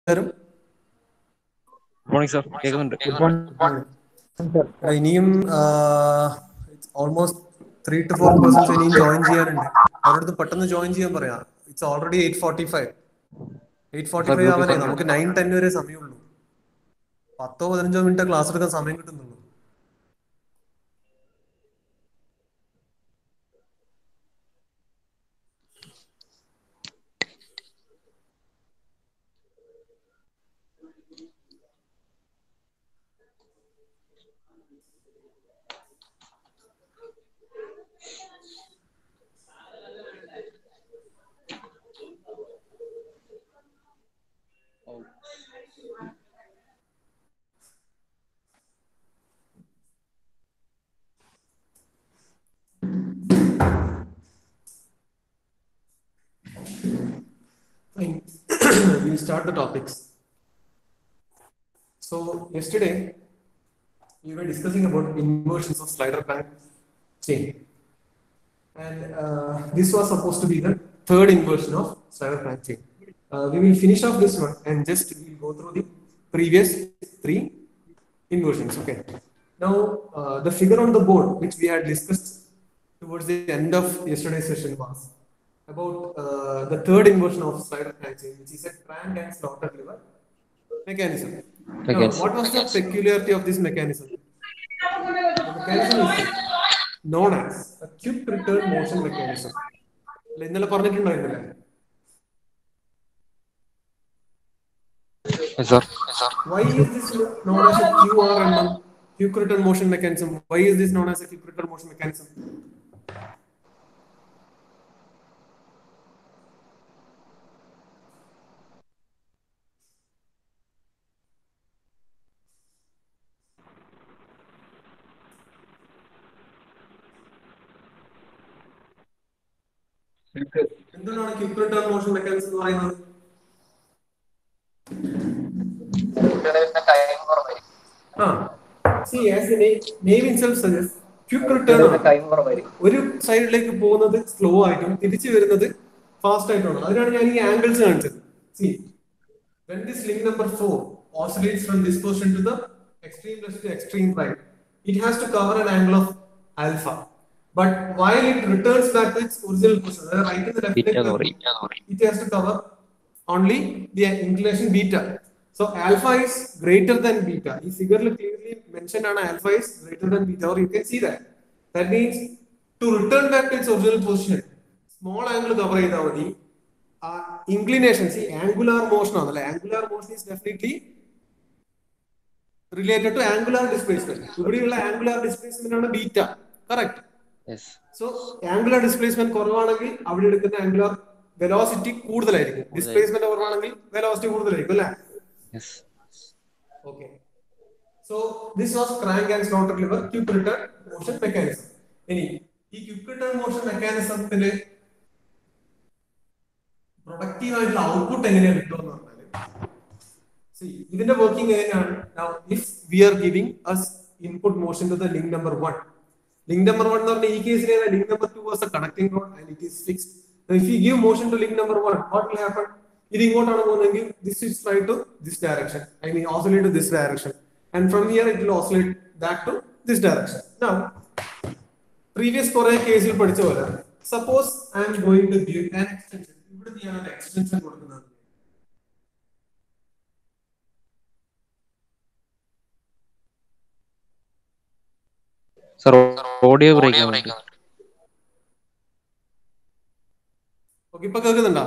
നമസ്കാരം morning sir കേൾക്കുന്നുണ്ട് ഇനിയും almost three two four persons ഇനിയും ജോയിൻ ചെയ്യാനുണ്ട് അവരോട് പെട്ടെന്ന് ജോയിൻ ചെയ്യാൻ പറയാം it's already eight forty five eight forty five ആവാനേ നമുക്ക് നയൻ ടെൻ വരെ സമയമുള്ളൂ പത്തോ പതിനഞ്ചോ മിനിറ്റ് ക്ലാസ് എടുക്കാൻ സമയം കിട്ടുന്നുള്ളൂ Fine. we'll start the topics. So yesterday we were discussing about inversions of slider bank chain, and uh, this was supposed to be the third inversion of slider bank chain. Uh, we will finish off this one and just we'll go through the previous three inversions. Okay. Now uh, the figure on the board which we had discussed towards the end of yesterday's session was about uh, the third inversion of slider branching, which is a crank and slaughter lever mechanism. Now, Mechanism. what was the peculiarity of this mechanism? The mechanism is known as a quick return motion mechanism. അല്ല, ഇന്നലെ പറഞ്ഞിട്ടുണ്ടായിരുന്നില്ലേ sir Why is this known as a QRMM, quick return motion mechanism? Why is this known as a quick return motion mechanism? എന്തുകൊണ്ടാണ് quick return motion mechanism എന്ന് പറയുന്നത് ആ see as the name name itself suggests quick return ആണ്. ഒരു സൈഡിലേക്ക് പോകുന്നത് slow ആയിട്ടും തിരിച്ചു വരുന്നത് ഫാസ്റ്റ് ആയിട്ടുമാണ് അതിനാണ് ഞാൻ ഈ ആംഗിൾസ് കാണിച്ചത് see when this link number 4 oscillates from this position to the extreme left to extreme right it has to cover an angle of alpha but while it returns back to its original position അതായത് right and left beta എന്ന് പറയും it has to cover only the inclination beta. So alpha is greater than beta. ഈ figure clearly mentioned ആണ് alpha is greater than beta or you can see that. That means to return back to its original position, small angle cover ചെയ്താൽ മതി ആ inclination, see angular motion ആണല്ലേ angular motion is definitely related to angular displacement. ഇവിടെയുള്ള angular displacement ആണ് beta. Correct. Yes so angular displacement കുറവാണെങ്കിൽ അവിടെ എടുക്കുന്ന angular velocity കൂടുതലായിരിക്കും ഡിസ്പ്ലേസ്മെന്റ് കുറവാണെങ്കിൽ വെലോസിറ്റി കൂടുതലായിരിക്കും അല്ലേ yes okay so this was crank and slotter lever quick return motion mechanism ഇനി ഈ ക്യൂക്ക് റിട്ടേൺ മോഷൻ മെക്കാനിസത്തിന്റെ പ്രൊഡക്റ്റീവ് ആയിട്ടുള്ള ഔട്ട്പുട്ട് എങ്ങനെയാണ് കിട്ടുമെന്ന് പറഞ്ഞാല് See, ഇതിന്റെ വർക്കിംഗ് എങ്ങനെയാണ് now if we are giving us input motion to the link number 1 link number 1 എന്ന് പറഞ്ഞ ഈ കേസിൽ link number 2 was a connecting rod and it is fixed now if you give motion to link number 1 what will happen ഇത് ഇങ്ങോട്ടാണ് പോകുന്നതെങ്കിൽ this is try to this direction i mean oscillate to this direction and from here it will oscillate back to this direction now previous കുറെ കേസിൽ പഠിച്ച പോലെ suppose I'm going to give an extension ഇവിടെ ഞാൻ ഒരു extension കൊടുക്കുന്നത് sir audio break ആവുന്നുണ്ട് okay ഇപ്പൊ കേൾക്കുന്നുണ്ടോ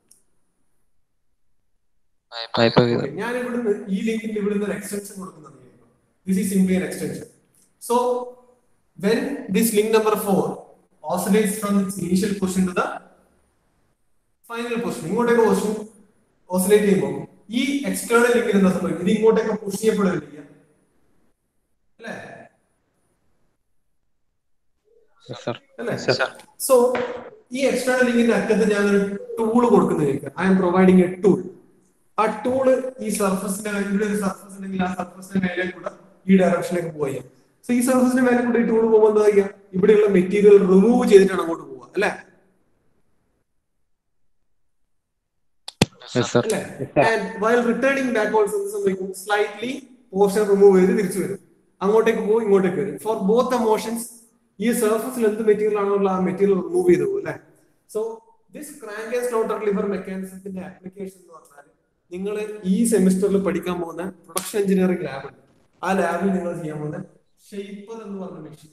ആ, ഇപ്പൊ കേൾക്കാം. Okay, ഞാൻ ഇവിടുന്ന് ഈ ലിങ്കിൽ ഇവിടുന്ന് ഒരു എക്സ്റ്റൻഷൻ കൊടുക്കുന്നത് this is simply an extension so when this link number 4 oscillates from its initial position to the final position ഇങ്ങോട്ടേക്ക് position oscillate ചെയ്യുമ്പോൾ ഈ എക്സ്റ്റേണൽ ലിങ്കിൽ എന്താ സംഭവിക്കും ഇത് ഇങ്ങോട്ടേക്ക് പുഷ് ചെയ്യപ്പെടുകയില്ല ചെയ്യാം അല്ലേ Yes, sir. അല്ലേ സോ ഈ എക്സ്റ്റേണൽ ലിങ്കിന്റെ അറ്റത്ത് ഞാൻ ഒരു ടൂൾ കൊടുക്കുന്നത് I'm providing a tool ആ ടൂള് ഈ സർഫസിന്റെ ഇവിടെ ഒരു സർഫസ് ഉണ്ടെങ്കിൽ ആ സർഫസിന്റെ മേലെ കൂടെ ഈ ഡയറക്ഷനിലേക്ക് പോവുക സോ ഈ സർഫസിന്റെ മേലെ കൂടെ ഈ ടൂൾ പോകുമ്പോൾ എന്താ ചെയ്യുക ഇവിടെയുള്ള മെറ്റീരിയൽ റിമൂവ് ചെയ്തിട്ടാണ് അങ്ങോട്ട് പോവുക അല്ലേ യെസ് സർ അല്ലേ ആൻഡ് വൈൽ റിട്ടേണിംഗ് ബാക്ക്വേർഡ്സ് എന്ത് സംഭവിക്കും സ്ലൈറ്റ്ലി പോർഷൻ റിമൂവ് ചെയ്ത് തിരിച്ചു വരും അങ്ങോട്ടേക്ക് പോകും ഇങ്ങോട്ടേക്ക് വരും ഫോർ ബോത്ത് ദ മോഷൻസ് ഈ സർഫസിൽ എന്ത് മെറ്റീരിയൽ ആണോ ആ മെറ്റീരിയൽ റിമൂവ് ചെയ്തു പോകും അല്ലേ so this crank and slotter lever മെക്കാനിസത്തിന്റെ ആപ്ലിക്കേഷൻ എന്ന് പറഞ്ഞാൽ നിങ്ങൾ ഈ സെമിസ്റ്ററിൽ പഠിക്കാൻ പോകുന്ന പ്രൊഡക്ഷൻ എഞ്ചിനീയറിംഗ് ലാബ് ഉണ്ട് ആ ലാബിൽ നിങ്ങൾ ചെയ്യാൻ പോകുന്ന ഷെയ്പ്പർ എന്ന് പറഞ്ഞ മെഷീൻ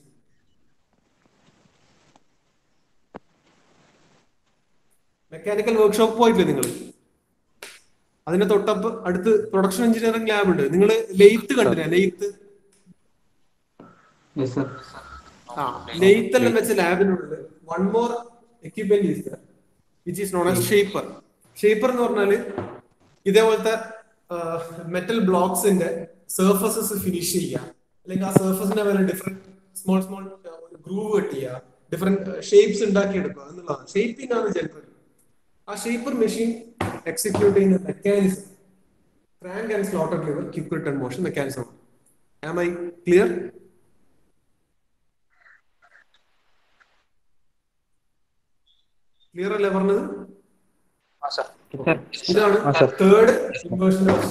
മെക്കാനിക്കൽ വർക്ക്ഷോപ്പ് പോയിട്ടില്ലേ നിങ്ങൾ അതിന്റെ തൊട്ടപ്പ് അടുത്ത് പ്രൊഡക്ഷൻ എഞ്ചിനീയറിംഗ് ലാബ് ഉണ്ട് നിങ്ങൾ ലെയ്ത്ത് കണ്ടില്ലേ ലെയ്ത്ത് Yes, sir. ആ ലെയ്ത്ത് എല്ലാം വെച്ച ലാബിനുള്ളിൽ one more equipment is which is known as shaper shaper എന്ന് പറഞ്ഞാല് ഇതേപോലത്തെ മെറ്റൽ ബ്ലോക്സിന്റെ സർഫസസ് ഫിനിഷ് ചെയ്യുക അല്ലെങ്കിൽ ആ സർഫസിന്റെ മേലെ different small small groove cut ചെയ്യുക ഡിഫറെന്റ് ഷേപ്സ് ഉണ്ടാക്കിയെടുക്കുക എന്നുള്ളതാണ് ഷേപ്പിംഗ് ആണ് ജനറൽ ആ ഷേപ്പർ മെഷീൻ എക്സിക്യൂട്ട് ചെയ്യുന്ന mechanism crank and slotter lever quick return motion mechanism am I clear clear അല്ലേ പറഞ്ഞത് ഇതാണ് തേർഡ് ഇൻവേർഷൻ ഓഫ്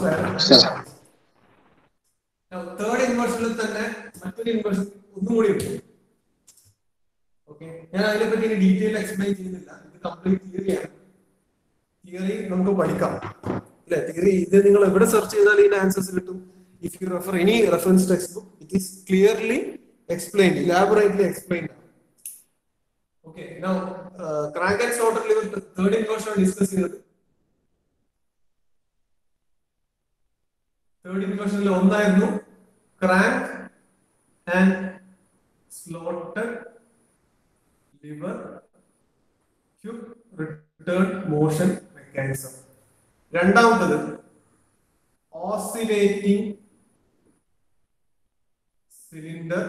തേർഡ് ഇൻവേർഷനിൽ തന്നെ മറ്റൊരു ഇൻവേർഷൻ ഒന്നും കൂടി ഉണ്ട് ഓക്കെ ഞാൻ അതിനെ പറ്റി ഇനി ഡീറ്റെയിൽ എക്സ്പ്ലെയിൻ ചെയ്യുന്നില്ല ഇത് കംപ്ലീറ്റ് തിയറിയാണ് തിയറി നമുക്ക് പഠിക്കാം അല്ലെ തിയറി ഇത് നിങ്ങൾ എവിടെ സെർച്ച് ചെയ്താൽ ഇതിന്റെ ആൻസേഴ്സ് കിട്ടും if you refer any reference textbook it is clearly explain elaborately explain okay now crank and slotter lever third inversion ആണ് ഡിസ്കസ് ചെയ്തത് തേർഡ് ഇൻവേർഷനിൽ ഒന്നായിരുന്നു crank and slotter lever return motion mechanism രണ്ടാമത്തത് oscillating cylinder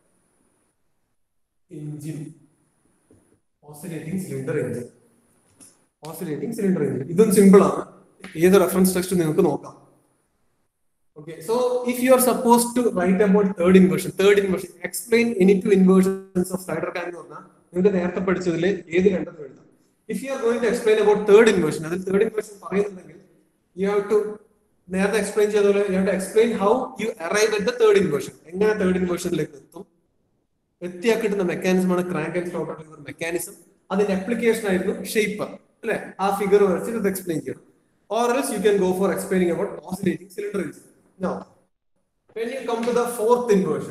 engine oscillating cylinder engine oscillating cylinder engine ഇതും simple ആണ് ഏത് reference text നിങ്ങൾക്ക് നോക്കാം Okay, so if you are supposed to write about third inversion, third inversion, explain any two inversions of Snyder can എന്ന് പറഞ്ഞാൽ നിങ്ങൾക്ക് നേരത്തെ പഠിച്ചതിൽ ഏത് രണ്ടെന്ന് എഴുതാം if you are going to explain about third inversion അതിൽ തേർഡ് ഇൻവേർഷൻ പറയുന്നുണ്ടെങ്കിൽ you have to നേരത്തെ എക്സ്പ്ലെയിൻ ചെയ്ത പോലെ you have to explain how you arrive at the third inversion എങ്ങനെ തേർഡ് ഇൻവേർഷനിലേക്ക് എത്തും എത്തിയാ കിട്ടുന്ന മെക്കാനിസമാണ് crank and slotter lever mechanism അതിന്റെ അപ്ലിക്കേഷൻ ആയിരുന്നു ഷേപ്പർ അല്ലെ ആ ഫിഗർ വരച്ചിട്ട് ഇത് എക്സ്പ്ലെയിൻ ചെയ്യണം or else you can go for explaining about oscillating cylinder engine Now, when you come to the fourth inversion,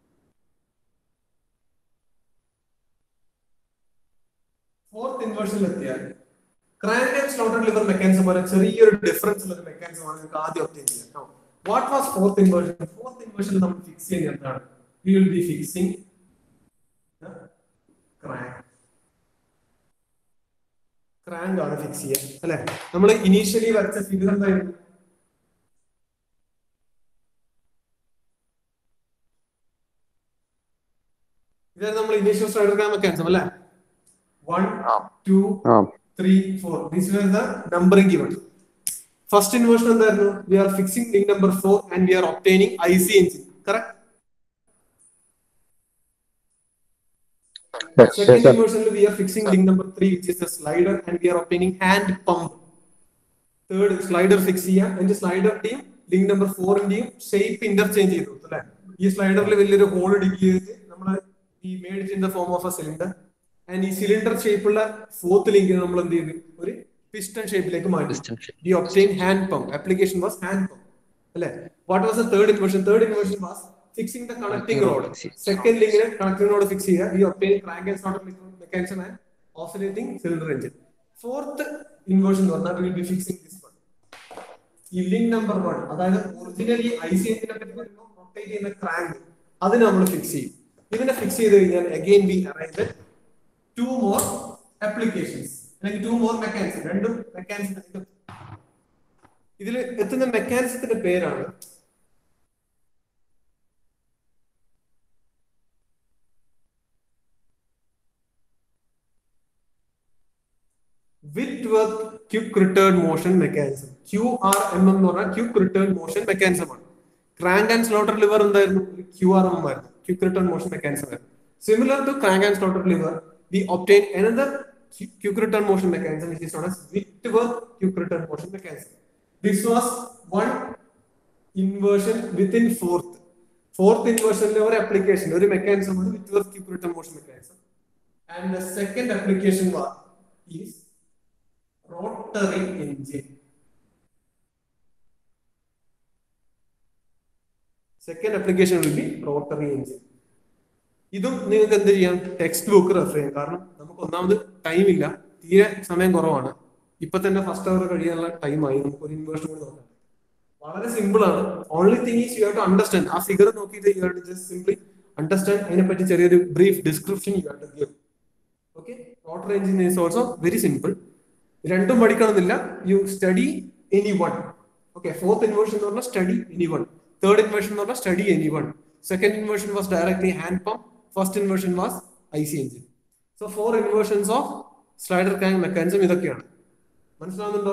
fourth inversion എത്തിയാൽ crank and slotter lever mechanism പോലെ ചെറിയൊരു ഡിഫറൻസ് ഉള്ള ഒരു മെക്കാനിസം ആണ് നിങ്ങൾക്ക് ആദ്യം ഒപ്റ്റൈൻ ചെയ്യാം what was fourth inversion fourth inversion നമ്മൾ ഫിക്സ് ചെയ്യുന്നത് എന്താണ് we will be fixing crank crank ആണ് ഫിക്സ് ചെയ്യുക അല്ലെ നമ്മൾ ഇനീഷ്യലി വരച്ച ഫിഗർ എന്തായിരുന്നു ഇതായിരുന്നു നമ്മൾ ഇനീഷ്യൽ സ്ട്രൈഡർ ഗ്രാം മെക്കാനിസം അല്ലേ one two three four this was the numbering given first inversion എന്തായിരുന്നു we are fixing link number four and we are obtaining I C engine correct second ഇൻവേർഷനിൽ we are fixing link number three which is the slider and we are obtaining hand pump third slider fix ചെയ്യാം അതിന്റെ സ്ലൈഡറിന്റെയും link number ഫോറിന്റെയും shape interchange ചെയ്തു അല്ലെ ഈ സ്ലൈഡറിൽ വലിയൊരു whole Idukki ചെയ്തിട്ട് നമ്മൾ ഈ made in the form of a cylinder and ഈ സിലിണ്ടർ ഷേപ്പുള്ള ഫോർത്ത് ലിങ്ക് നമ്മൾ എന്ത് ചെയ്തു ഒരു പിസ്റ്റൺ ഷേപ്പിലേക്ക് മാറ്റി Piston shape. We obtain hand pump application was hand pump അല്ലെ what was the third inversion third inversion was fixing the connecting rod second ലിങ്കിന് കണക്ടിംഗ് റോഡ് ഫിക്സ് ചെയ്യുക we obtain crank and slotter mechanism and oscillating cylinder engine fourth inversion എന്ന് പറഞ്ഞാൽ will be fixing this one ഈ link number one അതായത് originally I C എഞ്ചിനെ പറ്റി പറയുമ്പോൾ rotate ചെയ്യുന്ന ക്രാങ്ക് അതിന് നമ്മൾ ഫിക്സ് ചെയ്യും ഇതിനെ ഫിക്സ് ചെയ്ത് കഴിഞ്ഞാൽ again we arrive two more applications അല്ലെങ്കിൽ ടു മോർ മെക്കാനിസം രണ്ടും മെക്കാനിസം ഇതിൽ എത്തുന്ന മെക്കാനിസത്തിന്റെ പേരാണ് Whitworth quick return motion mechanism Q R M എന്ന് പറഞ്ഞാൽ ക്യുക്ക് റിട്ടേൺ മോഷൻ മെക്കാനിസം ആണ് ക്രാങ്ക് ആൻഡ് സ്ലോട്ടർ ലിവർ എന്തായിരുന്നു ക്യു ആർ എം ആയിരുന്നു ക്യുക്ക് റിട്ടേൺ മോഷൻ മെക്കാനിസം ആയിരുന്നു similar to crank and slotter lever we obtain another quick return motion mechanism which is known as Whitworth quick return motion mechanism. This was one inversion within fourth. Fourth inversion ഒരു application, ഒരു mechanism ആണ് Whitworth quick return motion mechanism. And the second application was is rotary engine. Second application will be rotary engine. ഇതും നിങ്ങൾക്ക് എന്ത് ചെയ്യാം text book refer ചെയ്യാം കാരണം നമുക്ക് ഒന്നാമത് ടൈം ഇല്ല തീരെ സമയം കുറവാണ് ഇപ്പൊ തന്നെ ഫസ്റ്റ് അവർ കഴിയാനുള്ള ടൈമായി നമുക്ക് ഒരു ഇൻവേർഷൻ കൂടി നോക്കാം വളരെ സിമ്പിൾ ആണ് only thing is you have to understand ആ ഫിഗർ നോക്കിയിട്ട് you have to just simply understand അതിനെ പറ്റി ചെറിയൊരു brief description you have to give okay rotor engine is also very simple രണ്ടും പഠിക്കണമെന്നില്ല you study any one okay fourth inversion എന്ന് പറഞ്ഞാൽ study any one third inversion എന്ന് പറഞ്ഞാൽ study any one second inversion was directly hand pump first inversion was I C engine so four inversions of slider crank mechanism ഇതൊക്കെയാണ് മനസ്സിലാവുന്നുണ്ടോ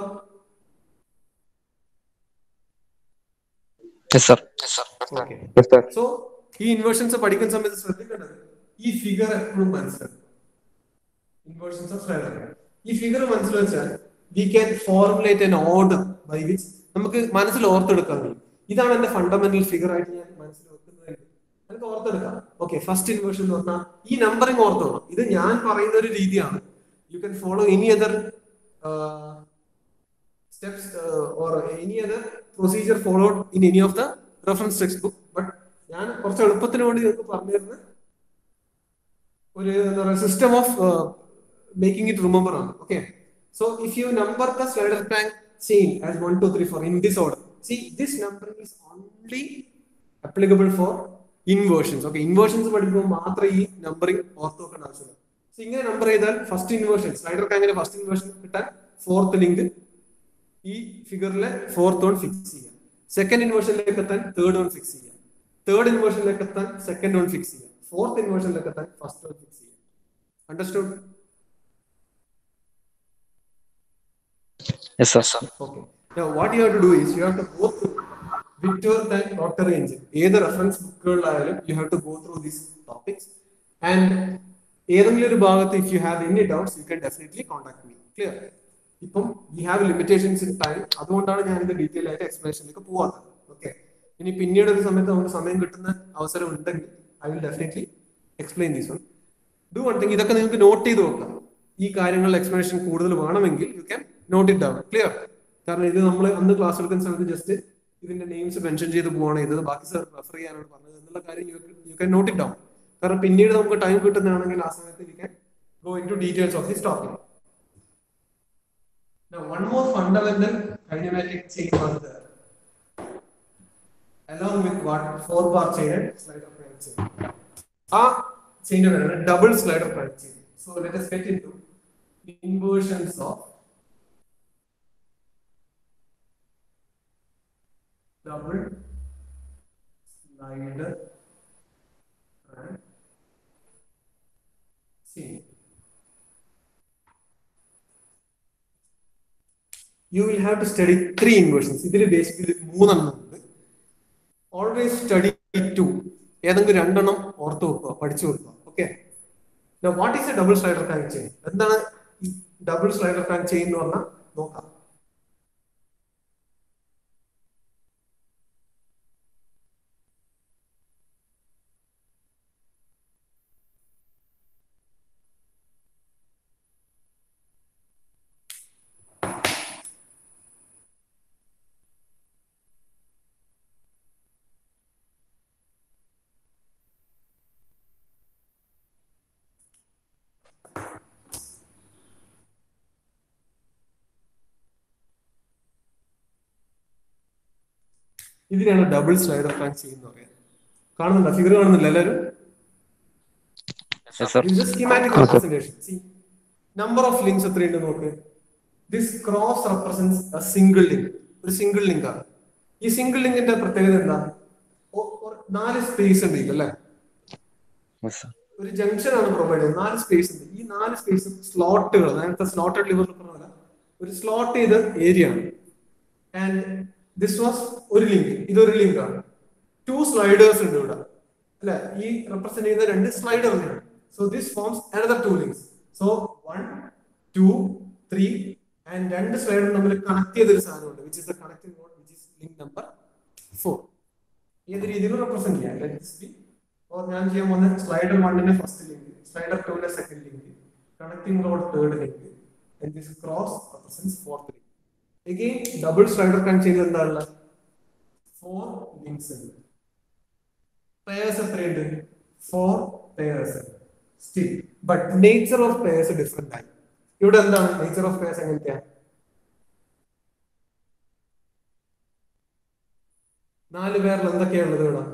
yes sir okay yes sir so ഈ inversions പഠിക്കുന്ന സമയത്ത് ശ്രദ്ധിക്കേണ്ടത് ഈ figure എപ്പോഴും മനസ്സിലാക്കും ഇൻവേർഷൻസ് ഓഫ് സ്ലൈഡർ ഈ ഫിഗർ മനസ്സിൽ വെച്ചാൽ we can formulate an order by which നമുക്ക് മനസ്സിൽ ഓർത്തെടുക്കാൻ കഴിയും ഇതാണ് എന്റെ ഫണ്ടമെന്റൽ ഫിഗർ ആയിട്ട് ഞാൻ മനസ്സിൽ വെക്കുന്നത് നമുക്ക് ഓർത്തെടുക്കാം ഓക്കെ ഫസ്റ്റ് ഇൻവേർഷൻ എന്ന് പറഞ്ഞാൽ ഈ നമ്പറിംഗ് ഓർത്തോണം ഇത് ഞാൻ പറയുന്ന ഒരു രീതിയാണ് you can follow any other steps uh, or any other procedure followed in any of the reference textbook but ഞാൻ കുറച്ച് എളുപ്പത്തിന് വേണ്ടി നിങ്ങൾക്ക് പറഞ്ഞു തരുന്ന ഒരു എന്താ പറയുക system of making it remember ആണ് okay so if you number the slider crank chain as one two three four in this order see this number is only applicable for inversions okay inversions പഠിക്കുമ്പോൾ മാത്രമേ ഈ numbering ഓർത്ത് വെക്കേണ്ട ആവശ്യമുള്ളൂ so ഇങ്ങനെ number ചെയ്താൽ first inversion slider ടാങ്കിന്റെ first inversion കിട്ടാൻ ഫോർത്ത് ലിങ്ക് ഈ ഫിഗറിലെ ഫോർത്ത് വൺ ഫിക്സ് ചെയ്യാം സെക്കൻഡ് ഇൻവേർഷനിലേക്ക് എത്താൻ തേർഡ് വൺ ഫിക്സ് ചെയ്യാം തേർഡ് ഇൻവേർഷനിലേക്ക് എത്താൻ സെക്കൻഡ് വൺ ഫിക്സ് ചെയ്യാം ഫോർത്ത് ഇൻവേർഷനിലേക്ക് എത്താൻ ഫസ്റ്റ് വൺ ഫിക്സ് ചെയ്യാം understood yes sir Okay. Now, what you have to do is you have to go through Whitworth and Rotary engine. ഏത് reference ബുക്കുകളിലായാലും you have to go through these topics and ഏതെങ്കിലും ഒരു ഭാഗത്ത് if you have any doubts you can definitely contact me clear ഇപ്പം we have limitations in time അതുകൊണ്ടാണ് ഞാൻ ഇത് detail ആയിട്ട് എക്സ്പ്ലനേഷനിലേക്ക് പോവാത്തത് ഓക്കെ ഇനി പിന്നീട് ഒരു സമയത്ത് നമുക്ക് സമയം കിട്ടുന്ന അവസരം ഉണ്ടെങ്കിൽ I will definitely explain these one do one thing ഇതൊക്കെ നിങ്ങൾക്ക് നോട്ട് ചെയ്ത് വെക്കാം ഈ കാര്യങ്ങളുടെ എക്സ്പ്ലനേഷൻ കൂടുതൽ വേണമെങ്കിൽ you can note it down clear കാരണം ഇത് നമ്മൾ അന്ന് ക്ലാസ് എടുക്കുന്ന സമയത്ത് ജസ്റ്റ് ഇതിന്റെ നെയിംസ് മെൻഷൻ ചെയ്ത് പോവാണ് ഇത് ബാക്കി സർ റെഫർ ചെയ്യാനാണ് പറഞ്ഞത് എന്നുള്ള കാര്യം you can note it down കാരണം പിന്നീട് നമുക്ക് ടൈം കിട്ടുന്നതാണെങ്കിൽ ആ സമയത്ത് you can go into details of this topic Now, one more fundamental kinematic chain was there. Along with what? Four bar chain and slider prime chain. ആ ചെയിൻ്റെ പേരാണ് double slider prime chain so let us get into inversions of double slider prime chain you will have to study three inversions ഇതിൽ basically മൂന്നെണ്ണം ഉണ്ട് always study to ഏതെങ്കിലും രണ്ടെണ്ണം ഓർത്ത് വെക്കുക പഠിച്ചു വെക്കുക okay what is a double slider crank chain എന്താണ് ഈ ഡബിൾ സ്ലൈഡർ ടാങ്ക് ചെയിൻ എന്ന് പറഞ്ഞാൽ നോക്കാം ഇതിനാണ് ഡബിൾ സ്ലൈഡർ ടാങ്ക് ചെയിൻ എന്ന് പറയുന്നത് കാണുന്നുണ്ടോ ഫിഗർ കാണുന്നില്ല എല്ലാവരും yes sir This is a schematic representation. See, number of links എത്രയുണ്ട് നോക്ക് this cross represents a single link ഒരു സിംഗിൾ ലിങ്ക് ആണ് ഈ സിംഗിൾ ലിങ്കിന്റെ പ്രത്യേകത എന്താ ഒ- ഒ- നാല് സ്പേസ് ഉണ്ട് ഇതിൽ അല്ലെ യെസ് സർ ഒരു ജംഗ്ഷൻ ആണ് പ്രൊവൈഡ് ചെയ്യുന്നത് നാല് സ്പേസ് ഉണ്ട് ഈ നാല് സ്പേസും സ്ലോട്ടുകൾ നേരത്തെ സ്ലോട്ടഡ് ലിവർ പറഞ്ഞ ഒരു സ്ലോട്ട് ചെയ്ത ഏരിയ ആണ് ആൻഡ് ദിസ് വാസ് ഒരു ലിങ്ക് ഇതൊരു ലിങ്ക് ആണ് ടു സ്ലൈഡേഴ്സ് ഉണ്ട് ഇവിടെ അല്ലെ ഈ റെപ്രസെന്റ് ചെയ്യുന്ന രണ്ട് slider so this forms another two links so one two three and രണ്ട് സ്ലൈഡർ തമ്മിൽ കണക്ട് ചെയ്തൊരു സാധനമുണ്ട് which is the connecting node which is link number four ഏത് രീതിയിൽ റെപ്രസെന്റ് ചെയ്യാം Let this be. അപ്പോൾ ഞാൻ ചെയ്യാൻ പോകുന്ന സ്ലൈഡർ വണ്ണിന്റെ ഫസ്റ്റ് ലിങ്ക് സ്ലൈഡർ ടുവിന്റെ second link connecting rod third link and this cross represents fourth link. Again, double slider connect ചെയ്യുന്നത് എന്താണ് ഫോർ ലിങ്ക്സ് ഉണ്ട് പേഴ്സ് എത്രയുണ്ട് four pairs still but nature of pairs different ആയി ഇവിടെ എന്താണ് nature of purse എങ്ങനത്തെയാ നാല് പേരിൽ എന്തൊക്കെയാ ഉള്ളത് ഇവിടെ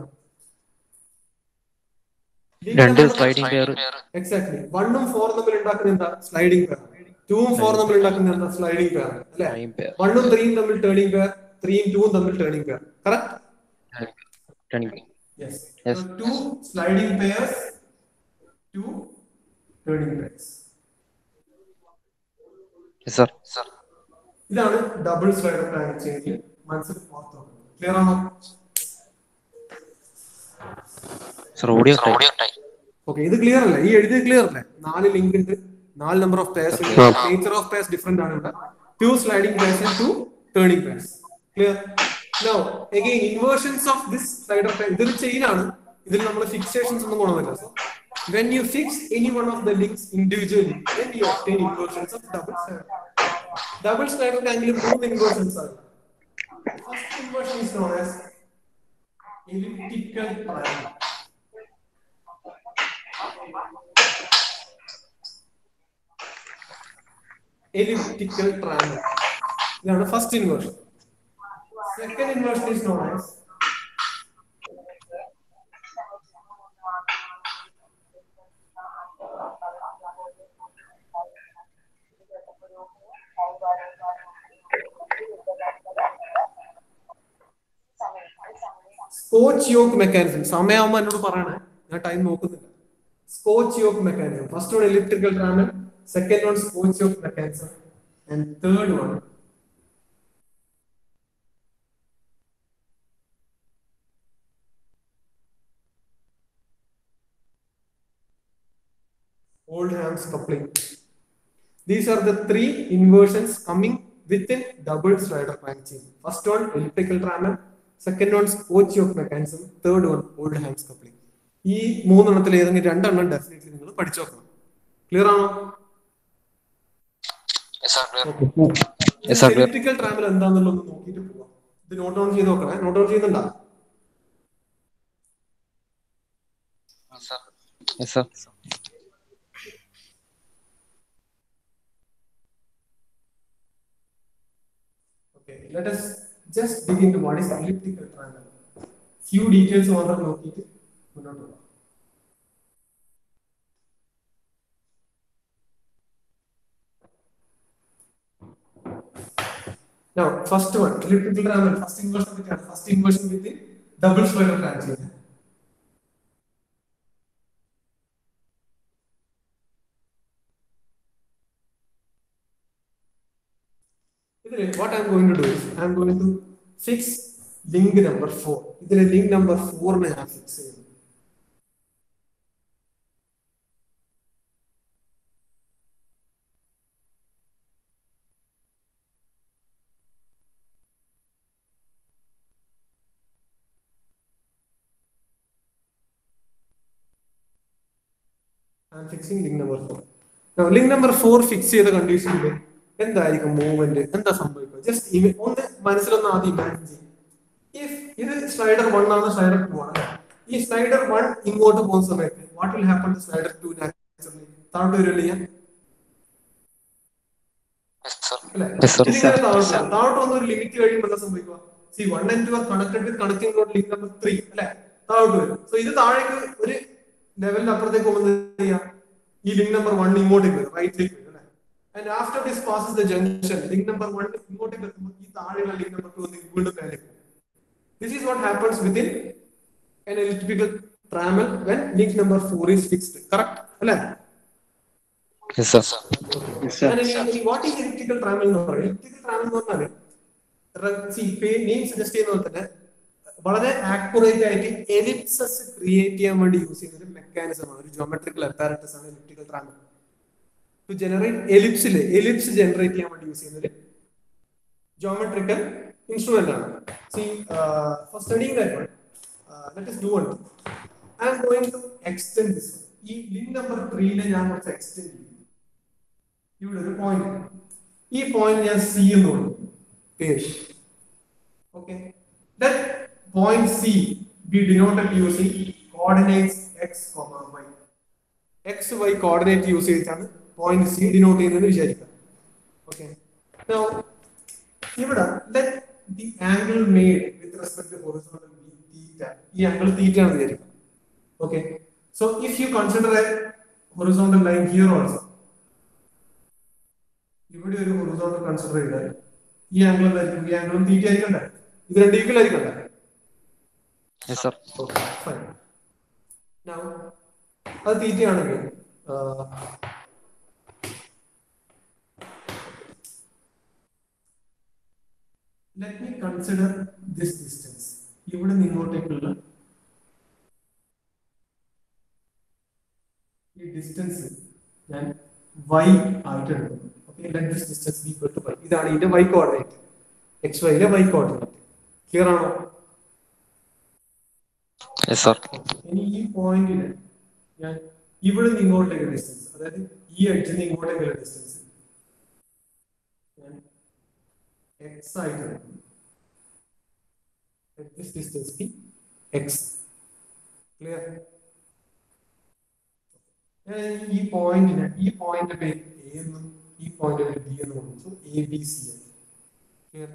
രണ്ട് സ്ലൈഡിംഗ് പെയർ എക്സാക്ട്ലി വണ്ണും ഫോറും തമ്മിൽ ഉണ്ടാക്കുന്ന എന്താ സ്ലൈഡിംഗ് പെയർ ടൂവും ഫോറും തമ്മിൽ ഉണ്ടാക്കുന്ന എന്താ സ്ലൈഡിംഗ് പെയർ അല്ലെ ടൈം പെയർ വണ്ണും ത്രീയും തമ്മിൽ ടേണിംഗ് പെയർ ത്രീയും ടൂവും തമ്മിൽ turning pair correct Yes. Yes. So two sliding pairs, two turning pairs. Sir ഇതാണ് ഡബിൾ സ്ലൈഡർ പ്ലാൻ ചെയ്ത് മനസ്സിൽ ക്ലിയർ ആണോ സർ ഓഡിയോ ഓക്കെ ഇത് ക്ലിയർ അല്ലേ ഈ എഴുതിയത് ക്ലിയർ അല്ലേ നാല് ലിങ്ക് ഉണ്ട് നാല് നമ്പർ ഓഫ് പേഴ്സ് ഉണ്ട് നേച്ചർ ഓഫ് പേഴ്സ് ഡിഫറെന്റ് ആണ് ഇവിടെ two sliding pairs and two turning pairs clear no again inversions of this slider ഇതൊരു ചെയിൻ ആണ് ഇതിൽ നമ്മൾ ഫിക്സേഷൻസ് ഒന്നും കൊണ്ടുവന്നില്ല so when you fix any one of the links individually then you obtain inversions of double slider double slider ആണെങ്കിൽ മൂന്ന് inversions ആണ് first inversion is known as elliptical triangle elliptical triangle. ഇതാണ് first inversion second inversion is known as Scotch yoke mechanism സമയമാകുമ്പോൾ എന്നോട് പറയണേ ഞാൻ time നോക്കുന്നില്ല Scotch yoke mechanism first one elliptical trammel second one Scotch yoke mechanism and third one Oldham's coupling. These are the three inversions coming within double slider crank chain. First one, elliptical trammel. Second one, Scotch yoke mechanism. Third one, Oldham's coupling. ഈ മൂന്നെണ്ണത്തിൽ ഏതെങ്കിലും രണ്ടെണ്ണം definitely നിങ്ങൾ പഠിച്ചു നോക്കണം clear ആണോ Yes, sir, clear. Elliptical trammel എന്താണെന്നുള്ളത് ഒന്ന് നോക്കിയിട്ട് പോവാം ഇത് നോട്ട് ഡൗൺ ചെയ്ത് നോക്കണേ നോട്ട് ഡൗൺ ചെയ്യുന്നുണ്ടോ Yes, sir. Okay, let us just dig into what is elliptical triangle. Few details മാത്രം നോക്കിയിട്ട് മുന്നോട്ട് പോകാം Now, first one, elliptical triangle, first inversion with first inversion with the double slider triangle. ഇതില് what I'm going to do is I'm going to fix link number 4. ഇതിലെ link number 4 നെ ഞാൻ fix ചെയ്യുന്നു. I'm fixing link number 4. Now, link number 4 fix ചെയ്ത കണ്ടീഷനിൽ എന്തായിരിക്കും movement എന്താ സംഭവിക്കുക ജസ്റ്റ് ഒന്ന് മനസ്സിലൊന്ന് ആദ്യം ഇമാജിൻ ചെയ്യും ഇഫ് ഇത് സ്ലൈഡർ വൺ ആണ് സ്ലൈഡർ ടു ആണ് ഈ സ്ലൈഡർ വൺ ഇങ്ങോട്ട് പോകുന്ന സമയത്ത് what will happen to slider two naturally താഴോട്ട് വരില്ല ഞാൻ അല്ലേ Yes, sir. ഇതിങ്ങനെ താഴോട്ട് വരും. താഴോട്ട് വന്ന ഒരു ലിമിറ്റ് കഴിയുമ്പോൾ എന്താ സംഭവിക്കുക C one and two are connected with connecting rod link number three അല്ലെ താഴോട്ട് വരും സോ ഇത് താഴേക്ക് ഒരു ലെവലിന്റെ അപ്പുറത്തേക്ക് പോകുന്നത് എന്ത് ചെയ്യാം ഈ ലിങ്ക് നമ്പർ വൺ ഇങ്ങോട്ടേക്ക് വരും റൈറ്റിലേക്ക് വരും അല്ലെ and after this passes the junction link number one ഇങ്ങോട്ടേക്ക് എത്തുമ്പോൾ ഈ താഴെയുള്ള ലിങ്ക് നമ്പർ ടു വീണ്ടും മേലേക്ക് പോകും this is what happens within an elliptical trammel when link number 4 is fixed correct അല്ലേ Yes, sir. And ഇനി- ഇനി what is elliptical trammel എന്ന് പറയുന്നത് elliptical trammel എന്ന് പറഞ്ഞാല് നെയിം സജസ്റ്റ് ചെയ്യുന്ന പോലെ തന്നെ വളരെ ആക്യുറേറ്റ് ആയിട്ട് എലിപ്സസ് ക്രിയേറ്റ് ചെയ്യാൻ വേണ്ടി യൂസ് ചെയ്യുന്ന ഒരു മെക്കാനിസം ആണ് ഒരു ജോമെട്രിക്കൽ അപ്പാരറ്റസ് ആണ് elliptical trammel ടു ജനറേറ്റ് എലിപ്സില് എലിപ്സ് ജനറേറ്റ് ചെയ്യാൻ വേണ്ടി യൂസ് ചെയ്യുന്നത് ജോമെട്രിക്കൽ ഇൻസ്ട്രുമെന്റ് ആണ് see for studying that one let us do one thing. I am going to extend this one. ഈ ലിങ്ക് നമ്പർ ത്രീയിലെ ഞാൻ കുറച്ച് എക്സ്റ്റെൻഡ് ചെയ്യും ഇവിടെ ഒരു പോയിന്റ് ഈ പോയിന്റ് ഞാൻ സി എന്ന് കൊടുക്കും പേര് okay that point C be denoted using coordinates X comma Y X Y coordinate use ചെയ്തിട്ടാണ് പോയിന്റ് സി ഡിനോട്ട് ചെയ്യുന്നത് വിചാരിക്കാം ഓക്കെ ഇവിടെ let the angle made with respect to horizontal be theta ഈ angle theta ആണ് വിചാരിക്കാം okay so if you consider a horizontal line here also ഇവിടെ ഒരു horizontal consider ചെയ്താൽ ഈ ആംഗിൾ എന്തായിരിക്കും ഈ ആംഗിളും തീറ്റ ആയിരിക്കണ്ടേ ഇത് രണ്ട് ഈക്വൽ ആയിരിക്കണ്ടേ yes sir Okay, fine. Now, അത് തീറ്റയാണെങ്കിൽ let me consider this distance ഇവിടെ നിങ്ങോട്ടേക്കുള്ള ഈ ഡിസ്റ്റൻസ് ഞാൻ y ആയിട്ട് എടുക്കുന്നു okay let this distance be equal to y ഇതാണ് ഇതിന്റെ y കോർഡിനേറ്റ് എക്സ് വൈയിലെ y കോർഡിനേറ്റ് ക്ലിയർ ആണോ യെസ് സർ ഇനി ഈ പോയിന്റിന് ഞാൻ ഇവിടെ നിന്ന് ഇങ്ങോട്ടേക്ക് ഡിസ്റ്റൻസ് അതായത് ഈ എഡ്ജിൽ നിന്ന് ഇങ്ങോട്ടേക്കുള്ള ഡിസ്റ്റൻസ് ഞാൻ എക്സ് ആയിട്ട് എടുക്കും. Let this distance be x. Clear? ഞാൻ ഈ പോയിന്റിന് ഈ പോയിന്റ് പേര് എ എന്നും ഈ പോയിന്റ് പേര് ബി എന്നും കൊടുത്തു എ ബി സി ക്ലിയർ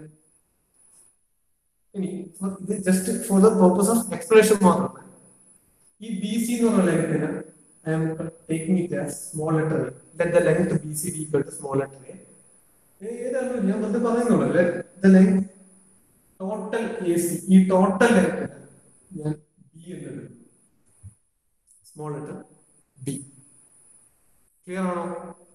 ഇനി for- ഇത് just for the purpose of explanation മാത്രമാണ് ഈ ബി സി എന്ന് പറഞ്ഞ ലെങ്ത്തിന് I'm taking it as small letter let the length B C be equal to small letter ഏതാണ് ഞാൻ വെറുതെ പറയുന്നുള്ളൂ let the length total A C ഈ ടോട്ടൽ ലെങ്ത്തിന് ഞാൻ ബി എന്നത് സ്മോൾ ലെറ്റർ ബി ക്ലിയർ ആണോ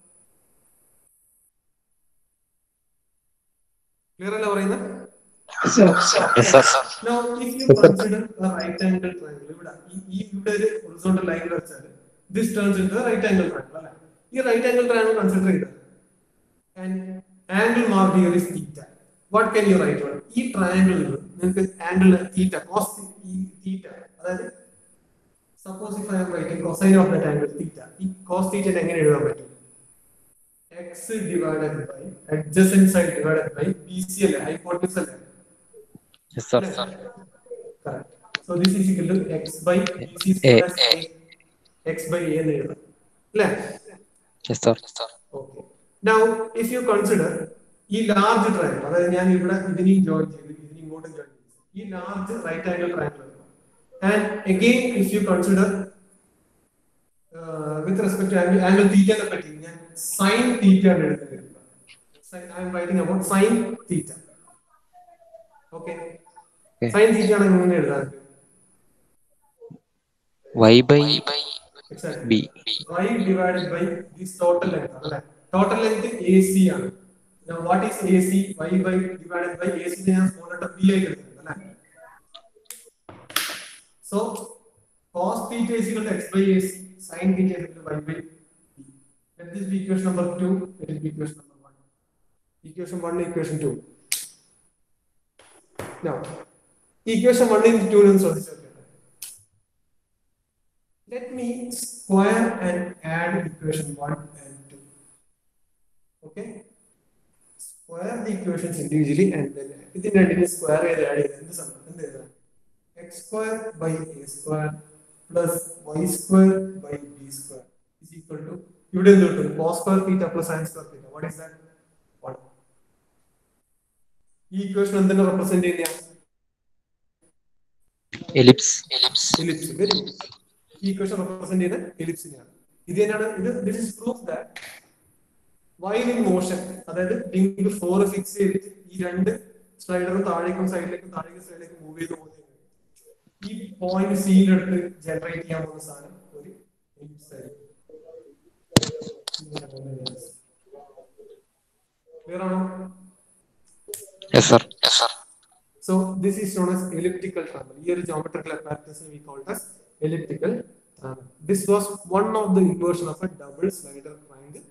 ക്ലിയർ അല്ല പറയുന്നത് yes sir Now, if you consider a right angle triangle, ഇവിടെ ഈ- ഈ ഇവിടെ ഒരു horizontal line വെച്ചാൽ this turns into a right angle triangle അല്ലേ ഈ right angle triangle consider ചെയ്താൽ and angle marked here is theta. What can you write on? ഈ triangle നിങ്ങൾക്ക് angle theta cos ഈ theta അതായത് suppose if I am writing cosine of that angle theta ഈ cos theta നെ എങ്ങനെ എഴുതാൻ പറ്റും x divided by adjacent side divided by BC അല്ലേ hypotenuse അല്ലേ yes sir Correct. So this is equal to x by BC A. plus A. x by A എന്ന് എഴുതാം അല്ലേ yes sir okay now if you consider ഈ large triangle അതായത് ഞാൻ ഇവിടെ ഇതിനെയും ജോയിൻ ചെയ്തു ഇതിനെ ഇങ്ങോട്ടും ജോയിൻ ചെയ്തു ഈ large right angle triangle and again if you consider with respect angle angle തീറ്റനെ പറ്റി ഞാൻ സൈൻ തീറ്റ ആണ് എടുക്കുന്നത് I'm writing about sine theta okay Okay. Sine theta ആണ് എങ്ങനെ എഴുതാൻ Y by Exactly. B y divided by this total length അല്ലേ total length AC ആണ് now what is AC y by divided by AC നെ ഞാൻ small letter b ആയിട്ട് എടുക്കുന്നത് അല്ലേ so cos theta is equal to x by AC sin theta is equal to y by b let this be equation number 2 let it be equation number 1 equation 1 equation 2 now equation 1 and 2 നും ശ്രദ്ധിച്ചു നോക്കിയാൽ Let me square and add equation 1 and 2. Okay? Square the equations individually and then within രണ്ടിനെ square ചെയ്ത് add ചെയ്ത് എന്ത് സമയം എന്ത് എഴുതാം x square by a square plus y square by b square is equal to ഇവിടെ എന്ത് കിട്ടും cos square theta plus sin square theta. What is that? 1. ഈ ഇക്വേഷൻ എന്തിനെ റെപ്രസെന്റ് ചെയ്യുന്ന എലിപ്സ് എലിപ്സ് വെരി ഗുഡ് ഈ ഇക്വേഷൻ റെപ്രസെന്റ് ചെയ്യുന്ന എലിപ്സിനെയാണ് ഇത് തന്നെയാണ് ഇത് this is proof that while in motion അതായത് ലിങ്ക് ഫോർ ഫിക്സ് ചെയ്തിട്ട് ഈ രണ്ട് സ്ലൈഡറും താഴേക്കും സൈഡിലേക്കും താഴേക്കും സൈഡിലേക്കും മൂവ് ചെയ്ത് പോകുന്നത് ഈ പോയിന്റ് സീലെടുത്ത് ജനറേറ്റ് ചെയ്യാൻ പോകുന്ന സാധനം ഒരു എലിപ്സ് ആയിരിക്കും ക്ലിയർ ആണോ yes sir yes sir So this is known as elliptical triangle. Here is geometrical apparatus we call it as elliptical triangle. This was one of the inversion of a double slider triangle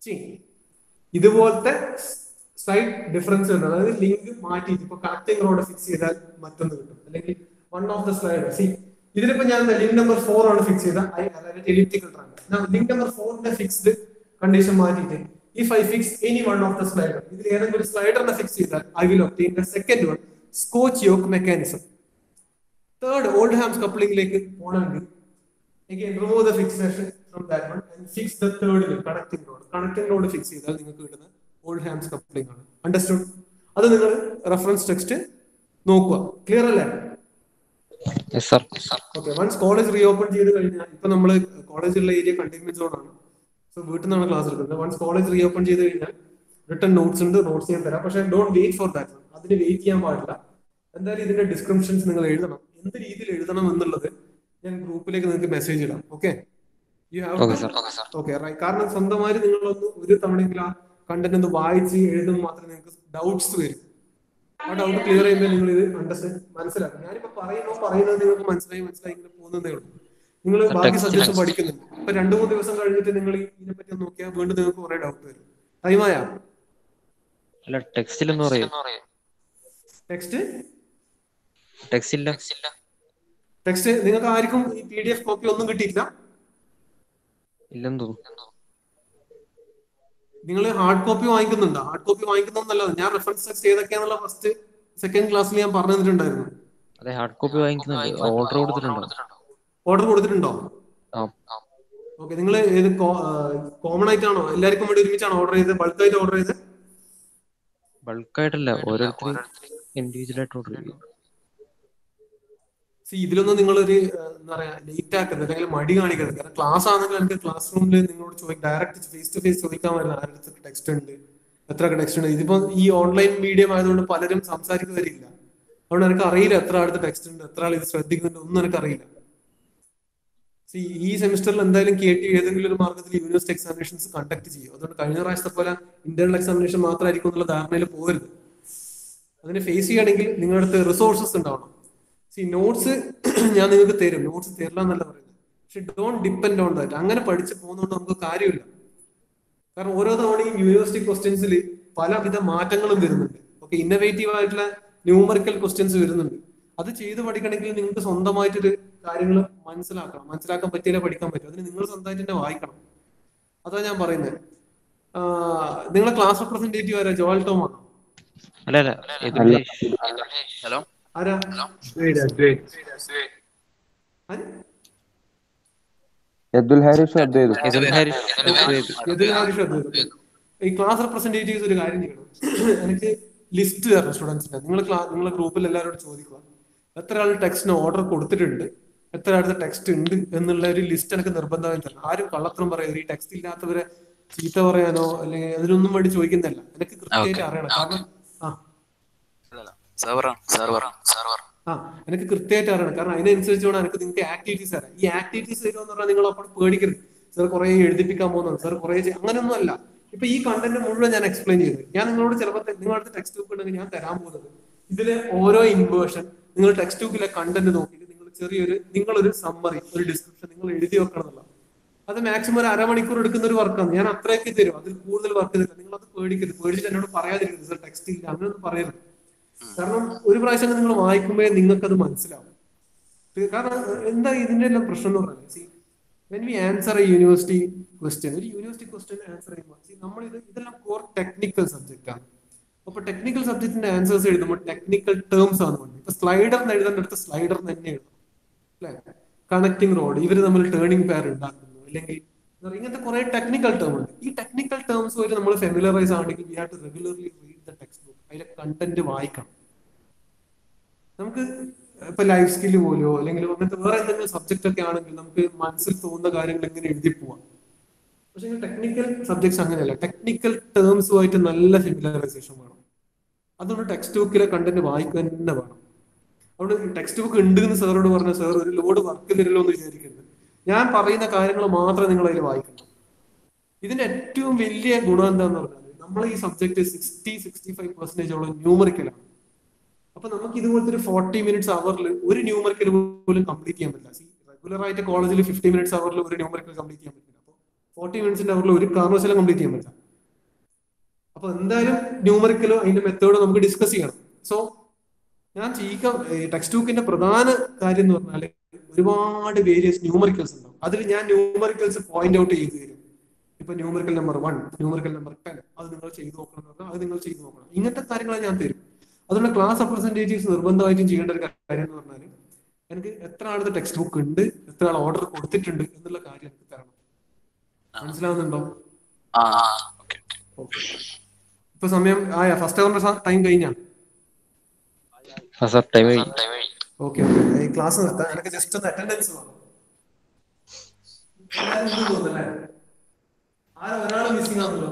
ചെയ്യും ഇതുപോലത്തെ slight difference ഉണ്ട് അതായത് link മാറ്റിയിട്ട് ഇപ്പൊ connecting rod fix ചെയ്താൽ മറ്റൊന്ന് കിട്ടും അല്ലെങ്കിൽ one of the slides ഇതിലിപ്പോ ഞാൻ ലിങ്ക് നമ്പർ ഫോർ ആണ് ഫിക്സ് ചെയ്ത അതായത് എലിപ്റ്റിക്കൽ ട്രാങ്ക് ലിങ്ക് നമ്പർ ഫോറിന്റെ ഫിക്സ്ഡ് കണ്ടീഷൻ മാറ്റിയിട്ട് if I fix any one of the slider ഇതിൽ ഏതെങ്കിലും ഒരു സ്ലൈഡറിനെ ഫിക്സ് ചെയ്താൽ I will obtain the second one Scotch yoke mechanism third Oldham's കപ്ലിംഗിലേക്ക് പോകണമെങ്കിൽ again remove the fixation from that one and fix the third link connecting node connecting node fix ചെയ്താൽ നിങ്ങൾക്ക് കിട്ടുന്ന ഓൾഡ് ഹാംസ് കപ്ലിംഗ് ആണ് understood അത് നിങ്ങൾ reference text നോക്കുക clear അല്ലേ yes sir okay once college reopen ചെയ്ത് കഴിഞ്ഞാൽ ഇപ്പൊ നമ്മൾ കോളേജുള്ള ഏരിയ കണ്ടെയ്ൻമെന്റ് സോൺ ആണ് സോ വീട്ടിൽ നിന്നാണ് ക്ലാസ് എടുക്കുന്നത് വൺസ് കോളേജ് റീ ഓപ്പൺ ചെയ്ത് കഴിഞ്ഞാൽ റിട്ടേൺ നോട്ട്സ് ഉണ്ട് നോട്ട്സ് ഞാൻ തരാം പക്ഷേ ഡോണ്ട് വെയിറ്റ് ഫോർ ദാറ്റ് അതിന് വെയിറ്റ് ചെയ്യാൻ പാടില്ല എന്തായാലും ഇതിന്റെ ഡിസ്ക്രിപ്ഷൻസ് നിങ്ങൾ എഴുതണം എന്ത് രീതിയിൽ എഴുതണം എന്നുള്ളത് ഞാൻ ഗ്രൂപ്പിലേക്ക് നിങ്ങൾക്ക് മെസ്സേജ് ഇടാം okay you okay sir have okay right കാരണം സ്വന്തമായിട്ട് നിങ്ങളൊന്ന് ഒരു തവണയെങ്കിലും ആ കണ്ടന്റ് ഒന്ന് വായിച്ച് എഴുതുമ്പോൾ മാത്രമേ നിങ്ങൾക്ക് ഡൗട്ട്സ് വരും ആ ഡൗട്ട് ക്ലിയർ ചെയ്യുമ്പോൾ നിങ്ങൾ ഇത് അണ്ടർസ്റ്റാൻഡ് മനസ്സിലാക്കും ഞാനിപ്പോ പറയുന്നോ പറയുന്നത് നിങ്ങൾക്ക് മനസ്സിലായി മനസ്സിലായി ഇങ്ങനെ പോകുന്നതേ ഉള്ളൂ നിങ്ങൾ ബാക്കി text സബ്ജക്ട്സ് പഠിക്കുന്നുണ്ട് ഇപ്പൊ രണ്ടു മൂന്ന് ദിവസം കഴിഞ്ഞിട്ട് നിങ്ങൾ ഇതിനെ പറ്റി ഒന്ന് നോക്കിയാൽ വീണ്ടും നിങ്ങൾക്ക് കുറെ ഡൗട്ട് വരും ടൈമായ അല്ല ടെക്സ്റ്റിൽ എന്ന് പറയും ടെക്സ്റ്റ് ടെക്സ്റ്റ് ഇല്ല ടെക്സ്റ്റ് നിങ്ങൾക്ക് ആർക്കും ഈ പി ഡി എഫ് കോപ്പി ഒന്നും കിട്ടിയില്ല ഇല്ലെന്ന് തോന്നുന്നു നിങ്ങൾ ഹാർഡ് കോപ്പി വാങ്ങിക്കുന്നുണ്ടോ ഹാർഡ് കോപ്പി വാങ്ങിക്കുന്നതല്ല ഞാൻ റെഫറൻസ് ടെക്സ്റ്റ് ഏതൊക്കെയാന്നുള്ള ഫസ്റ്റ് സെക്കൻഡ് ക്ലാസ്സിൽ ഞാൻ പറഞ്ഞു തന്നിട്ടുണ്ടായിരുന്നു അതെ ഹാർഡ് കോപ്പി വാങ്ങിക്കുന്നുണ്ട് ഓർഡർ കൊടുത്തിട്ടുണ്ടോ ഓർഡർ കൊടുത്തിട്ടുണ്ടോ ആ ഓക്കെ നിങ്ങൾ ഏത് കോമൺ ആയിട്ടാണോ എല്ലാവർക്കും വേണ്ടി ഒരുമിച്ചാണോ ഓർഡർ ചെയ്തത് ബൾക്കായിട്ട് ഓർഡർ ചെയ്തത് ബൾക്കായിട്ടല്ല ഓരോരുത്തരും ഇൻഡിവിജ്വൽ ആയിട്ട് ഓർഡർ ചെയ്യും സി ഇതിലൊന്നും നിങ്ങളൊരു ഏഹ്, എന്താ പറയാ ലേറ്റ് ആക്കരുത് അല്ലെങ്കിൽ മടി കാണിക്കരുത് കാരണം ക്ലാസ് ആണെങ്കിൽ എനിക്ക് ക്ലാസ് റൂമിൽ നിങ്ങളോട് ചോദിക്കും ഡയറക്റ്റ് ഫേസ് ടു ഫേസ് ചോദിക്കാൻ പറ്റില്ല ആരുടെ ടെക്സ്റ്റ് ഉണ്ട് എത്ര ടെക്സ്റ്റ് ഉണ്ട് ഇതിപ്പോ ഈ ഓൺലൈൻ മീഡിയം ആയതുകൊണ്ട് പലരും സംസാരിക്കുന്നവരില്ല അതുകൊണ്ട് എനിക്ക് അറിയില്ല എത്ര അടുത്ത് ടെക്സ്റ്റ് ഉണ്ട് എത്ര ആൾ ഇത് ശ്രദ്ധിക്കുന്നുണ്ട് ഒന്നും എനിക്ക് അറിയില്ല സി ഈ സെമിസ്റ്ററിൽ എന്തായാലും കേട്ടി ഏതെങ്കിലും ഒരു മാർഗത്തിൽ യൂണിവേഴ്സിറ്റി എക്സാമിനേഷൻസ് കണ്ടക്ട് ചെയ്യും അതുകൊണ്ട് കഴിഞ്ഞ പ്രാവശ്യത്തെ പോലെ ഇന്റേണൽ എക്സാമിനേഷൻ മാത്രമായിരിക്കും എന്നുള്ള ധാരണയിൽ പോകരുത് അതിനെ ഫേസ് ചെയ്യണമെങ്കിൽ നിങ്ങളുടെ അടുത്ത് റിസോഴ്സസ് ഉണ്ടാവണം സി നോട്ട്സ് ഞാൻ നിങ്ങൾക്ക് തരും നോട്ട്സ് തരില്ല എന്നല്ല പറയുന്നത് പക്ഷെ ഡോണ്ട് ഡിപ്പെൻഡ് ഓൺ ദാറ്റ് അങ്ങനെ പഠിച്ച് പോകുന്നതുകൊണ്ട് നമുക്ക് കാര്യമില്ല കാരണം ഓരോ തവണയും യൂണിവേഴ്സിറ്റി ക്വസ്റ്റ്യൻസിൽ പലവിധ മാറ്റങ്ങളും വരുന്നുണ്ട് ഓക്കെ ഇന്നവേറ്റീവ് ആയിട്ടുള്ള ന്യൂമറിക്കൽ ക്വസ്റ്റ്യൻസ് വരുന്നുണ്ട് അത് ചെയ്ത് പഠിക്കണമെങ്കിൽ നിങ്ങൾക്ക് സ്വന്തമായിട്ടൊരു കാര്യങ്ങൾ മനസ്സിലാക്കണം മനസ്സിലാക്കാൻ പറ്റിയാലേ പഠിക്കാൻ പറ്റും അതിന് നിങ്ങൾ സ്വന്തമായിട്ട് തന്നെ വായിക്കണം അതാ ഞാൻ പറയുന്നത് നിങ്ങളെ ക്ലാസ് റെപ്രസെന്റേറ്റീവ് ആരാ ജോൽ ടോം ആണോ അല്ല അല്ല എബിലേഷ് ഹലോ ആരാ ആര്? യദുൽ ഹാരിസ് അദ്വൈത് എബിൻ ഹാരിസ് ഇതിൽ ആവശ്യം അത് ഈ ക്ലാസ് റെപ്രസെന്റേറ്റീവ്സ് ഒരു കാര്യം ചെയ്യണം എനിക്ക് ലിസ്റ്റ് തരണം സ്റ്റുഡൻസിന്റെ നിങ്ങൾ നിങ്ങളെ ഗ്രൂപ്പിൽ എല്ലാവരോടും ചോദിക്കുക എത്ര ആൾ ടെക്സ്റ്റിന് ഓർഡർ കൊടുത്തിട്ടുണ്ട് എത്ര ആളുടെ ടെക്സ്റ്റ് ഉണ്ട് എന്നുള്ള ഒരു ലിസ്റ്റ് എനിക്ക് നിർബന്ധമായി തരണം ആരും കള്ളത്തരം പറയരുത് ഈ ടെക്സ്റ്റ് ഇല്ലാത്തവരെ ചീത്ത പറയാനോ അല്ലെങ്കിൽ അതിനൊന്നും വേണ്ടി ചോദിക്കുന്നില്ല എനിക്ക് കൃത്യമായിട്ട് അറിയണം കാരണം ആ സെർവറാണ് സെർവർ സെർവർ ആ എനിക്ക് കൃത്യമായിട്ട് അറിയണം കാരണം അതിനനുസരിച്ച് വേണം എനിക്ക് നിങ്ങൾക്ക് ആക്ടിവിറ്റീസ് തരാം ഈ ആക്ടിവിറ്റീസ് തരുമെന്ന് പറഞ്ഞാൽ നിങ്ങൾ അപ്പോൾ പേടിക്കരുത് സാർ കുറെ എഴുതിപ്പിക്കാൻ പോകുന്നത് സാർ കുറെ അങ്ങനെയൊന്നും അല്ല ഇപ്പൊ ഈ കണ്ടന്റ് മുഴുവൻ ഞാൻ എക്സ്പ്ലെയിൻ ചെയ്തു ഞാൻ നിങ്ങളോട് ചിലപ്പോൾ നിങ്ങളുടെ ടെക്സ്റ്റ് ബുക്ക് ഉണ്ടെങ്കിൽ ഞാൻ തരാൻ പോകുന്നത് ഇതിലെ ഓരോ ഇൻവേർഷൻ നിങ്ങൾ ടെക്സ്റ്റ് ബുക്കിലെ കണ്ടന്റ് നോക്കിയിട്ട് നിങ്ങൾ ചെറിയൊരു നിങ്ങളൊരു സമ്മറി ഒരു ഡിസ്ക്രിപ്ഷൻ നിങ്ങൾ എഴുതി വെക്കണം എന്നുള്ള അത് മാക്സിമം ഒരു അരമണിക്കൂർ എടുക്കുന്ന ഒരു വർക്കാണ് ഞാൻ അത്രയൊക്കെ തരും അതിൽ കൂടുതൽ വർക്ക് തരില്ല നിങ്ങൾ അത് പേടിക്കരുത് പേടിച്ചിട്ട് എന്നോട് പറയാതിരിക്കരുത് സാർ ടെക്സ്റ്റ് ഇല്ല അങ്ങനെയൊന്നും പറയരുത് കാരണം ഒരു പ്രാവശ്യം നിങ്ങൾ വായിക്കുമ്പോഴേ നിങ്ങൾക്ക് അത് മനസ്സിലാവും ഇത് കാരണം എന്താ ഇതിന്റെ എല്ലാം പ്രശ്നം എന്ന് പറയുന്നത് see when we answer a university question ഒരു യൂണിവേഴ്സിറ്റി ക്വസ്റ്റ്യൻ ആൻസർ ചെയ്യുമ്പോൾ see, നമ്മൾ ഇത് ഇതെല്ലാം കോർ ടെക്നിക്കൽ സബ്ജക്റ്റ് ആണ് അപ്പൊ ടെക്നിക്കൽ സബ്ജക്റ്റിന്റെ ആൻസേഴ്സ് എഴുതുമ്പോൾ ടെക്നിക്കൽ ടേംസ് ആണ് വേണ്ടത് ഇപ്പൊ സ്ലൈഡർ എഴുതേണ്ട അടുത്ത് സ്ലൈഡർ തന്നെ എഴുതണം അല്ലെ കണക്ടിങ് റോഡ് ഇവർ തമ്മിൽ ടേണിംഗ് പെയർ ഉണ്ടാക്കുന്നു അല്ലെങ്കിൽ എന്താ പറയുക, ഇങ്ങനത്തെ കുറെ ടെക്നിക്കൽ ടേം ഉണ്ട് ഈ ടെക്നിക്കൽ ടേംസ് വരെ നമ്മൾ ഫെമിലറൈസ് ആണെങ്കിൽ we have to regularly read the textbook അതിലെ കണ്ടന്റ് വായിക്കണം നമുക്ക് ഇപ്പൊ ലൈഫ് സ്കില്ല് പോലെയോ അല്ലെങ്കിൽ അങ്ങനത്തെ വേറെ എന്തെങ്കിലും സബ്ജക്റ്റ് ഒക്കെ ആണെങ്കിൽ നമുക്ക് മനസ്സിൽ തോന്നുന്ന കാര്യങ്ങൾ എങ്ങനെ എഴുതി പോവാം പക്ഷെ ടെക്നിക്കൽ സബ്ജക്ട്സ് അങ്ങനെയല്ല ടെക്നിക്കൽ ടേംസുമായിട്ട് നല്ല ഫെമിലറൈസേഷൻ വേണം അതുകൊണ്ട് ടെക്സ്റ്റ് ബുക്കിലെ കണ്ടന്റ് വായിക്കുക തന്നെ വേണം അതുകൊണ്ട് ടെക്സ്റ്റ് ബുക്ക് ഉണ്ട് എന്ന് സാറോട് പറഞ്ഞ സാർ ഒരു ലോഡ് വർക്ക് തരില്ലോ എന്ന് വിചാരിക്കരുത് ഞാൻ പറയുന്ന കാര്യങ്ങൾ മാത്രം നിങ്ങൾ അതിൽ വായിക്കണം ഇതിന്റെ ഏറ്റവും വലിയ ഗുണം എന്താന്ന് പറഞ്ഞാൽ നമ്മൾ ഈ സബ്ജക്ട് സിക്സ്റ്റി സിക്സ്റ്റി ഫൈവ് പെർസെന്റേജോളം ന്യൂമറിക്കലാണ് അപ്പൊ നമുക്ക് ഇതുപോലത്തെ ഒരു ഫോർട്ടി മിനിറ്റ്സ് അവറിൽ ഒരു ന്യൂമറിക്കൽ പോലും കംപ്ലീറ്റ് ചെയ്യാൻ പറ്റില്ല റെഗുലർ ആയിട്ട് കോളേജിൽ ഫിഫ്റ്റി മിനിറ്റ്സ് അവറിൽ ഒരു ന്യൂമറിക്കൽ കംപ്ലീറ്റ് ചെയ്യാൻ പറ്റില്ല അപ്പോൾ ഫോർട്ടി മിനിറ്റ്സിന്റെ അവറിൽ ഒരു കാരണവശാലും കംപ്ലീറ്റ് ചെയ്യാൻ പറ്റില്ല അപ്പൊ എന്തായാലും ന്യൂമറിക്കലോ അതിന്റെ മെത്തേഡോ നമുക്ക് ഡിസ്കസ് ചെയ്യണം സോ ഞാൻ ചെയ്യിക്ക ടെക്സ്റ്റ് ബുക്കിന്റെ പ്രധാന കാര്യം എന്ന് പറഞ്ഞാൽ ഒരുപാട് വേരിയസ് ന്യൂമറിക്കൽസ് ഉണ്ടാവും അതിൽ ഞാൻ ന്യൂമറിക്കൽസ് പോയിന്റ് ഔട്ട് ചെയ്തു തരും ഇപ്പൊ numerical number one numerical number ten അത് നിങ്ങൾ ചെയ്തു നോക്കണം എന്ന് പറഞ്ഞാൽ അത് നിങ്ങൾ ചെയ്തു നോക്കണം ഇങ്ങനത്തെ കാര്യങ്ങൾ ഞാൻ തരും അതുകൊണ്ട് ക്ലാസ് റെപ്രസെന്റേറ്റീവ്സ് നിർബന്ധമായിട്ടും ചെയ്യേണ്ട ഒരു കാര്യം എന്ന് പറഞ്ഞാൽ എനിക്ക് എത്ര ആളത് ടെക്സ്റ്റ് ബുക്ക് ഉണ്ട് എത്ര ആൾ ഓർഡർ കൊടുത്തിട്ടുണ്ട് എന്നുള്ള കാര്യം എനിക്ക് തരണം മനസ്സിലാവുന്നുണ്ടോ ആ ഓക്കെ ഓക്കെ ഇപ്പൊ സമയം ആയ ഫസ്റ്റ് അവറിന്റെ ടൈം കഴിഞ്ഞാ ആ സാർ ടൈം കഴിഞ്ഞു ഓക്കെ ഓക്കെ ഈ ക്ലാസ് നിർത്താം എനിക്ക് ജസ്റ്റ് ഒന്ന് അറ്റൻഡൻസ് വേണം എല്ലാവരും ഉണ്ട് തോന്നുന്നല്ലേ ആരും ഒരാൾ മിസ്സിംഗ് ആണല്ലോ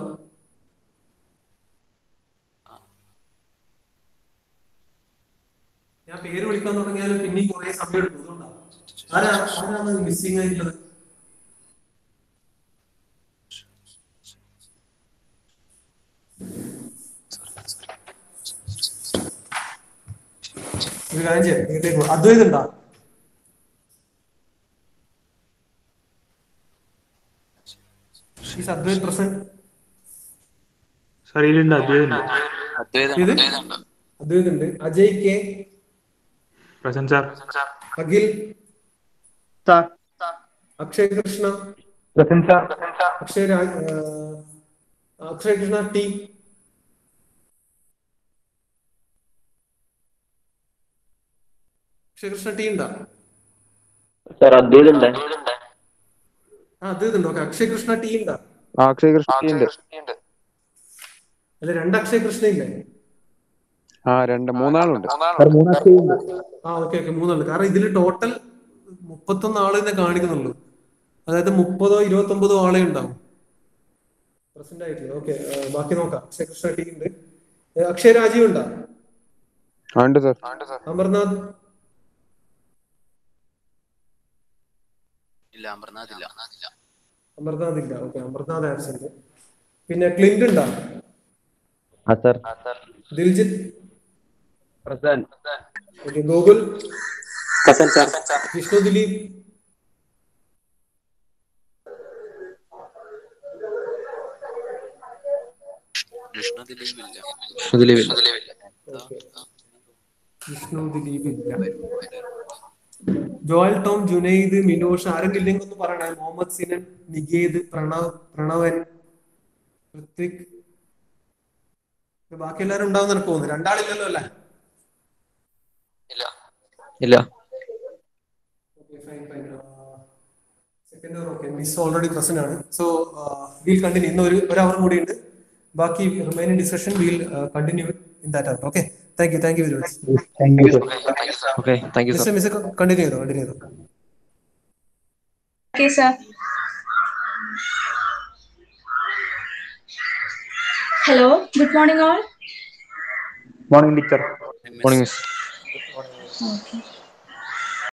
ഞാൻ പേര് വിളിക്കാൻ തുടങ്ങിയാലും പിന്നെയും കുറെ സമയം എടുക്കും അതുകൊണ്ടാണ് ആരാ ആരാണ് മിസ്സിംഗ് ആയിട്ടുള്ളത് ഒരു കാര്യം ചെയ്യാം ഇങ്ങോട്ടേക്ക് വാ. അദ്വൈത് ഉണ്ടോ ഈസ് അദ്വൈത് പ്രസന്റ് സാർ ഇതിലുണ്ട് അദ്വൈതുണ്ട് അദ്വൈതം ഇത്? അദ്വൈതമുണ്ട് അദ്വൈത് ഉണ്ട് Ajay K present sir Akhil sir Akshay Krishna present sir Akshay Raj ആ, അക്ഷയ് കൃഷ്ണ ടി അക്ഷയ് കൃഷ്ണ ടി ഉണ്ടോ സാർ അദ്വൈതുണ്ട് ആ അദ്വൈത് ഉണ്ടോ ഓക്കെ അക്ഷയ് കൃഷ്ണ ടി ഉണ്ടോ ആ അക്ഷയ് കൃഷ്ണയുണ്ട് അല്ല രണ്ട് അക്ഷയ് കൃഷ്ണ ഇല്ലേ ആ രണ്ട് മൂന്നാളുണ്ട് ആ ഓക്കെ ഓക്കെ മൂന്നുണ്ട് കാരണം ഇതിൽ ടോട്ടൽ മുപ്പത്തൊന്ന് ആളെ തന്നെ കാണിക്കുന്നുള്ളൂ അതായത് മുപ്പതോ ഇരുപത്തി ഒമ്പതോ ആളെ ഉണ്ടാവും പ്രസന്റ് ആയിട്ടില്ല ഓക്കെ ബാക്കി നോക്കാം അക്ഷയ് കൃഷ്ണ ടി ഉണ്ട് ഏ, അക്ഷയ് രാജീവ് ഉണ്ടോ ആ ഉണ്ട് സാർ അമർനാഥ് ഇല്ല അമർനാഥ് ഇല്ല അമർനാഥ് ഇല്ല ഓക്കെ അമർനാഥ് ആബ്സെന്റ് പിന്നെ ക്ലിന്റ് ഉണ്ടോ ആ sir Diljith present okay Gokul present sir Vishnu Dileep Vishnu Dileep ഇല്ല ഇതിലില്ല ഓക്കെ വിഷ്ണു ദിലീപ് ഇല്ല ജോയൽ ടോം ജുനൈദ് മിനോഷ് ആരെങ്കിലും ഇല്ലെങ്കിൽ ഒന്ന് പറയണേ മുഹമ്മദ് സിനൻ നികേത് പ്രണവ് പ്രണവൻ ഋത്വിക് ഇത് ബാക്കി എല്ലാവരും ഉണ്ടാവും എനിക്ക് തോന്നുന്നു രണ്ടാളില്ലല്ലോ അല്ലേ ഇല്ല ഇല്ല second hour okay miss already present ആണ് സോ വീൽ കണ്ടിന്യൂ ഇന്ന് ഒരു ഒരു അവർ കൂടി ഉണ്ട് ബാക്കി remaining discussion we'll continue in that hour okay thank you thank you very much thank you sir okay thank you sir mister miss continue ചെയ്തോ continue ചെയ്തോ Okay, sir. Hello, good morning all. Morning teacher morning miss Okay.